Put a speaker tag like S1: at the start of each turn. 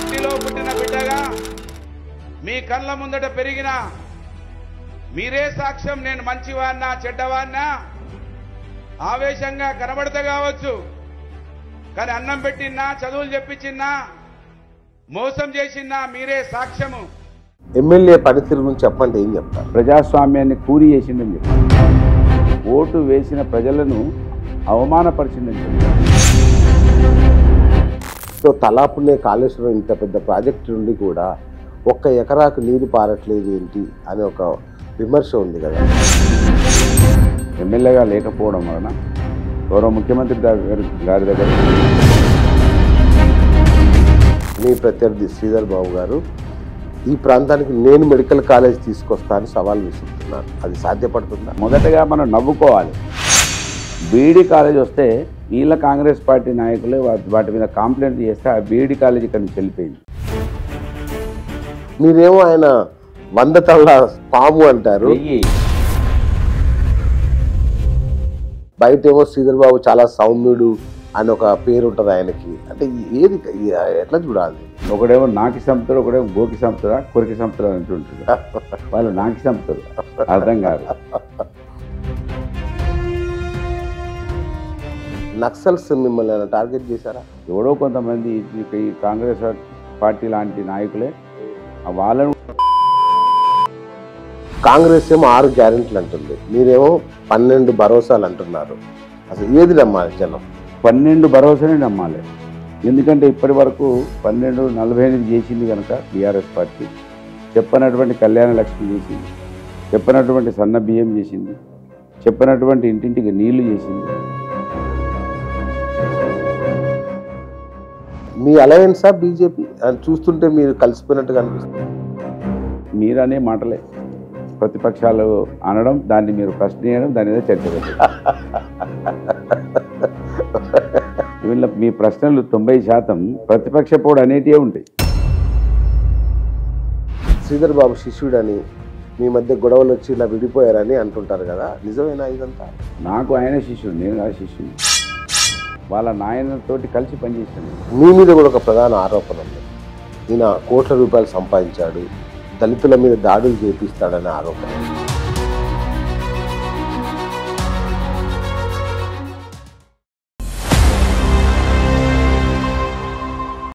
S1: మట్టిలో పుట్టిన బిడ్డగా మీ కళ్ళ ముందట పెరిగిన మీరే సాక్ష్యం నేను మంచివాడినా చెడ్డవాడినా ఆవేశంగా కనబడతా కావచ్చు కానీ అన్నం పెట్టినా చదువులు చెప్పించినా మోసం చేసినా మీరే సాక్ష్యము
S2: ఎమ్మెల్యే పనితీరు గురించి చెప్పండి ఏం చెప్తారు
S3: ప్రజాస్వామ్యాన్ని కూరి చేసిందని చెప్పారు ఓటు వేసిన ప్రజలను అవమానపరిచిందని చెప్పారు
S2: సో తలాపునే కాళేశ్వరం ఇంత పెద్ద ప్రాజెక్టు నుండి కూడా ఒక్క ఎకరాకు నీరు పారట్లేదు ఏంటి అనే ఒక విమర్శ ఉంది కదా
S3: ఎమ్మెల్యేగా లేకపోవడం వలన గౌరవ ముఖ్యమంత్రి దగ్గర గారి దగ్గర
S2: మీ ప్రత్యర్థి శ్రీధర్ బాబు గారు ఈ ప్రాంతానికి నేను మెడికల్ కాలేజ్ తీసుకొస్తానని సవాల్ విసురుతున్నాను అది సాధ్యపడుతుందా
S3: మొదటగా మనం నవ్వుకోవాలి బీఈడి కాలేజ్ వస్తే వీళ్ళ కాంగ్రెస్ పార్టీ నాయకులు వా- వాటి మీద కంప్లైంట్ చేస్తే ఆ బీఈడి కాలేజ్ ఇక్కడ నుంచి వెళ్ళిపోయింది
S2: మీరేమో ఆయన వంద తల్ల పాము అంటారు
S3: వెయ్యి
S2: బయటేమో శ్రీధర్ బాబు చాలా సౌమ్యుడు అని ఒక పేరు ఉంటుంది ఆయనకి అంటే ఏది ఎట్లా చూడాలి
S3: ఒకడేమో నాకి సంపుతాడు ఒకడేమో గోకి సంపుతాడా కొరికి సంపుతాడు అంటుంటాడు వాళ్ళు నాకి సంపుతారు అర్థం కాదు
S2: నక్సల్స్ మిమ్మల్ని ఏమైనా టార్గెట్ చేశారా
S3: ఎవడో కొంతమంది ఈ- ఈ కాంగ్రెస్ పార్టీ లాంటి నాయకులే ఆ వాళ్ళను
S2: కాంగ్రెస్ ఏమో ఆరు గ్యారెంటీలు అంటుంది మీరేమో పన్నెండు భరోసాలు అంటున్నారు అసలు ఏది నమ్మాలి జనం
S3: పన్నెండు భరోసానే నమ్మాలి ఎందుకంటే ఇప్పటి వరకు పన్నెండు నలభై ఎనిమిది చేసింది కనుక బీఆర్ఎస్ పార్టీ చెప్పనటువంటి కళ్యాణ లక్ష్మి చేసింది చెప్పనటువంటి సన్న బియ్యం చేసింది చెప్పనటువంటి ఇంటింటికి నీళ్లు చేసింది
S2: మీ అలయన్సా బీజేపీ అని చూస్తుంటే మీరు కలిసిపోయినట్టుగా అనిపిస్తుంది
S3: మీరనే మాటలే ప్రతిపక్షాలు అనడం దాన్ని మీరు ప్రశ్న చేయడం దాని మీద చర్చ పెట్టడం వీళ్ళ మీ ప్రశ్నలు తొంభై శాతం ప్రతిపక్ష పోడు అనేటివే ఉంటాయి
S2: శ్రీధర్ బాబు శిష్యుడని మీ మధ్య గొడవలు వచ్చి ఇలా విడిపోయారని అంటుంటారు కదా నిజమేనా ఇదంతా
S3: నాకు ఆయన శిష్యుడు నేను కాదు శిష్యుడు వాళ్ళ నాయనతోటి కలిసి పనిచేసాను
S2: మీ మీద కూడా ఒక ప్రధాన ఆరోపణ ఉంది ఈయన కోట్ల రూపాయలు సంపాదించాడు దళితుల మీద దాడులు చేపిస్తాడనే ఆరోపణ ఉంది.